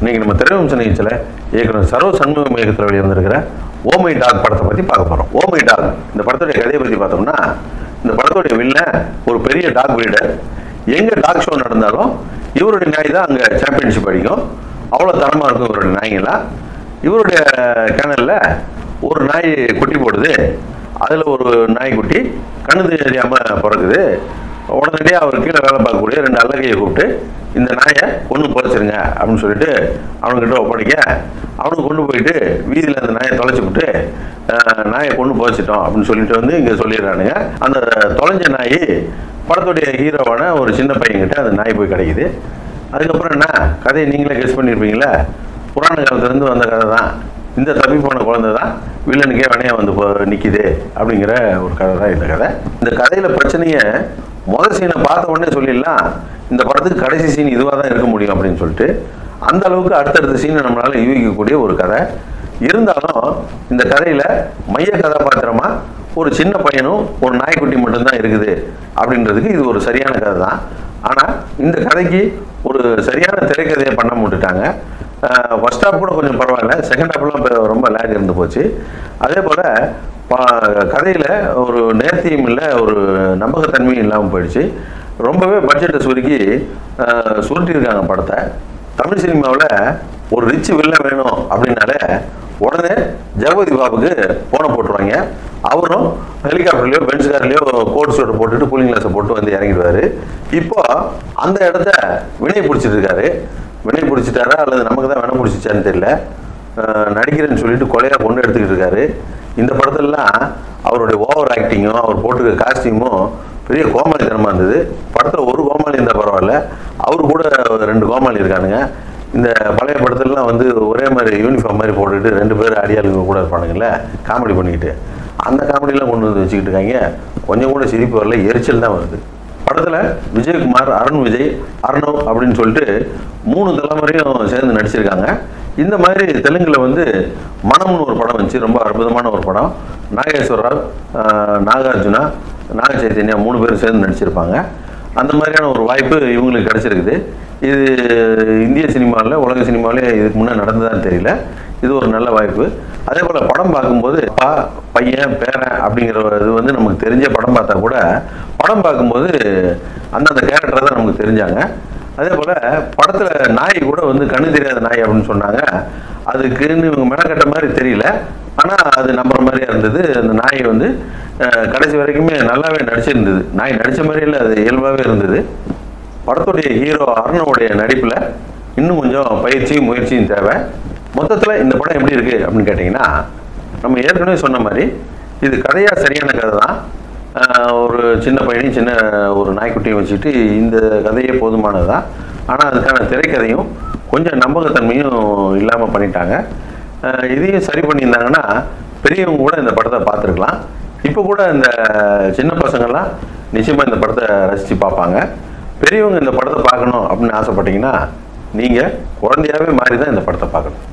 இன்னைக்கு நம்ம திரைவம்ச நிகழ்ச்சியில் இயக்குனர் சர்வ சண்முகம் இயக்கத்தில் வெளிவந்திருக்கிற ஓமை டாக் படத்தை பற்றி பார்க்க போகிறோம் ஓமை டாக் இந்த படத்துடைய கதையை பற்றி பார்த்தோம்னா இந்த படத்துடைய வில்லன் ஒரு பெரிய டாக் பிரீடர் எங்கே டாக் ஷோ நடந்தாலும் இவருடைய நாய் தான் அங்கே சாம்பியன்ஷிப் அடிக்கும் அவ்வளோ தரமாக இருக்கும் இவருடைய நாய்ங்களாம் இவருடைய கேனலில் ஒரு நாய் குட்டி போடுது அதில் ஒரு நாய்க்குட்டி கண்ணு தெரியாமல் பிறக்குது உடனடியாக அவர் கீழே வேலை பார்க்கக்கூடிய ரெண்டு அல்லகையை கூப்பிட்டு இந்த நாயை கொண்டு புதைச்சிருங்க அப்படின்னு சொல்லிட்டு அவனுக்கிட்ட ஒப்படைக்க அவனுக்கு கொண்டு போயிட்டு வீதியில் அந்த நாயை தொலைச்சி விட்டு அஹ், நாயை கொண்டு புதைச்சிட்டோம் அப்படின்னு சொல்லிட்டு வந்து இங்கே சொல்லிடுறானுங்க அந்த தொலைஞ்ச நாய் படத்துடைய ஹீரோவான ஒரு சின்ன பையன்கிட்ட அந்த நாய் போய் கிடைக்குது அதுக்கப்புறம் என்ன கதையை நீங்களே கெஸ் பண்ணியிருப்பீங்களே புராண காலத்துலேருந்து வந்த கதை தான் இந்த தப்பி போன குழந்தை தான் வில்லனுக்கே வினையா வந்து போ- நிக்குது அப்படிங்கிற ஒரு கதை தான் இந்த கதை இந்த கதையில பிரச்சனையை முதல் சீனை பார்த்த உடனே சொல்லிடலாம் இந்த படத்துக்கு கடைசி சீன் இதுவாக தான் இருக்க முடியும் அப்படின்னு சொல்லிட்டு அந்த அளவுக்கு அடுத்தடுத்த சீனை நம்மளால யூகிக்கக்கூடிய ஒரு கதை இருந்தாலும் இந்த கதையில மைய கதாபாத்திரமா ஒரு சின்ன பையனும் ஒரு நாய்க்குட்டி மட்டும்தான் இருக்குது அப்படின்றதுக்கு இது ஒரு சரியான கதை தான் ஆனா இந்த கதைக்கு ஒரு சரியான திரைக்கதையை பண்ண விட்டுட்டாங்க ஃபர்ஸ்ட் ஹாப் கூட கொஞ்சம் பரவாயில்ல செகண்ட் ஹாப்லாம் இப்போ ரொம்ப லேக் இருந்து போச்சு அதே போல் கதையில் ஒரு நேர்த்தியும் இல்லை ஒரு நம்பகத்தன்மையும் இல்லாமல் போயிடுச்சு ரொம்பவே பட்ஜெட்டை சுருக்கி அஹ், சுருட்டியிருக்காங்க படத்தை தமிழ் சினிமாவில் ஒரு ரிச் வில்லன் வேணும் அப்படின்னாலே உடனே ஜெகபதி பாபுக்கு போனை போட்டுருவாங்க அவரும் ஹெலிகாப்டர்லையோ பென்ஸ் கார்லையோ கோட் சூட்டை போட்டுட்டு கூலிங் கிளாஸை போட்டு வந்து இறங்கிடுவாரு இப்போ அந்த இடத்த வினை பிடிச்சிட்டு இருக்காரு வினை பிடிச்சிட்டாரா அல்லது நமக்கு தான் வினை பிடிச்சிச்சான்னு தெரியல அஹ் நடிக்கிறேன்னு சொல்லிட்டு கொலையா கொண்டு எடுத்துக்கிட்டு இருக்காரு இந்த படத்துலலாம் அவருடைய ஓவர் ஆக்டிங்கும் அவர் போட்டுக்க காஸ்டியூமும் பெரிய கோமாளித்தனமா இருந்தது படத்துல ஒரு கோமாளி இருந்தால் பரவாயில்ல அவர் கூட ரெண்டு கோமாளி இருக்கானுங்க இந்த பழைய படத்துலலாம் வந்து ஒரே மாதிரி யூனிஃபார்ம் மாதிரி போட்டுக்கிட்டு ரெண்டு பேர் அடியாளுங்க கூட இருப்பானுங்கல்ல காமெடி பண்ணிக்கிட்டு அந்த காமெடியெலாம் கொண்டு வந்து வச்சுக்கிட்டு இருக்காங்க கொஞ்சம் கூட சிரிப்பு வரல எரிச்சல் தான் வருது படத்துல விஜயகுமார் அருண் விஜய் அர்ணவ் அப்படின்னு சொல்லிட்டு மூணு தலைமுறையும் சேர்ந்து நடிச்சிருக்காங்க இந்த மாதிரி தெலுங்குல வந்து மனம்னு ஒரு படம் வந்துச்சு ரொம்ப அற்புதமான ஒரு படம் நாகேஸ்வர ராவ் ஆஹ் நாகார்ஜுனா நாக சைத்தன்யா மூணு பேரும் சேர்ந்து நடிச்சிருப்பாங்க அந்த மாதிரியான ஒரு வாய்ப்பு இவங்களுக்கு கிடைச்சிருக்குது இது இந்திய சினிமாவில் உலக சினிமாவிலே இதுக்கு முன்னே நடந்ததான்னு தெரியல இது ஒரு நல்ல வாய்ப்பு அதே போல் படம் பார்க்கும்போது அப்பா பையன் பேரன் அப்படிங்கிற இது வந்து நமக்கு தெரிஞ்ச படம் பார்த்தா கூட படம் பார்க்கும்போது அந்தந்த கேரக்டரை தான் நமக்கு தெரிஞ்சாங்க அதே போல் படத்தில் நாய் கூட வந்து கண்ணு தெரியாத நாய் அப்படின்னு சொன்னாங்க அதுக்குன்னு இவங்க மெனக்கட்ட மாதிரி தெரியல ஆனால் அது நம்புற மாதிரியா இருந்தது அந்த நாய் வந்து அஹ், கடைசி வரைக்குமே நல்லாவே நடிச்சிருந்தது நாய் நடித்த மாதிரி இல்லை அது இயல்பாகவே இருந்தது படத்துடைய ஹீரோ அருணவுடைய நடிப்பில் இன்னும் கொஞ்சம் பயிற்சியும் முயற்சியும் தேவை மொத்தத்தில் இந்த படம் எப்படி இருக்கு அப்படின்னு கேட்டிங்கன்னா நம்ம ஏற்கனவே சொன்ன மாதிரி இது கதையாக சரியான கதை தான் ஆஹ் ஒரு சின்ன பையனையும் சின்ன ஒரு நாய்க்குட்டியும் வச்சுட்டு இந்த கதையே போதுமானது தான் ஆனால் அதுக்கான திரைக்கதையும் கொஞ்சம் நம்பகத்தன்மையும் இல்லாமல் பண்ணிட்டாங்க ஆஹ் இதையும் சரி பண்ணியிருந்தாங்கன்னா பெரியவங்க கூட இந்த படத்தை பார்த்துருக்கலாம் இப்போ கூட இந்த சின்ன பசங்கள்லாம் நிச்சயமாக இந்த படத்தை ரசித்து பார்ப்பாங்க பெரியவங்க இந்த படத்தை பார்க்கணும் அப்படின்னு ஆசைப்பட்டீங்கன்னா நீங்கள் குழந்தையாவே மாறி தான் இந்த படத்தை பார்க்கணும்